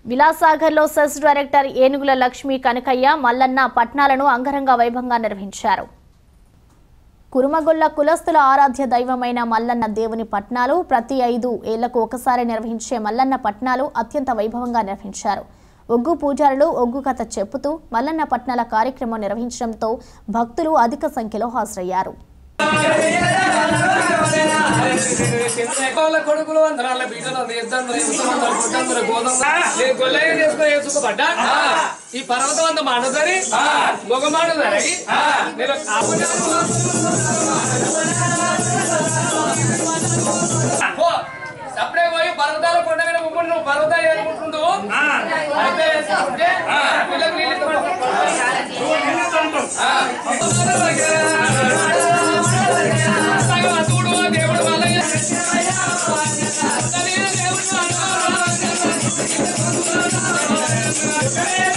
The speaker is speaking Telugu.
విలాసాగర్లో సెస్ డైరెక్టర్ ఏనుగుల లక్ష్మి కనకయ్య మల్లన్న పట్నాలను అంగరంగ వైభవంగా నిర్వహించారు కురుమగొల్ల కులస్తుల ఆరాధ్య దైవమైన మల్లన్న దేవుని పట్నాలు ప్రతి ఐదు ఏళ్లకు ఒకసారి నిర్వహించే మల్లన్న పట్నాలు అత్యంత వైభవంగా నిర్వహించారు ఒగ్గు పూజారులు ఒగ్గు కథ చెప్పుతూ మల్లన్న పట్నాల కార్యక్రమం నిర్వహించడంతో భక్తులు అధిక సంఖ్యలో హాజరయ్యారు వాళ్ళ కొడుకులు అందరాల బీటలు అంద ఇద్దరు ఇద్దరు గుడ్డందరు గోధుమ నేను గొల్లయ్య చేసుకుని వేసుకుపడ్డా ఈ పర్వతం అంత మాడదని మొగ మాడదని నేను పో, సప్పుడే పోయి పర్వతాల కొండ మీద ముగ్గురు నువ్వు పర్వతాలు ఏరుకుంటుండు అయితే వేసుకుంటే పిల్లకి నీళ్ళు ఇవ్వమంటారు. చూడు దేవుడు వాళ్ళ దేవుడు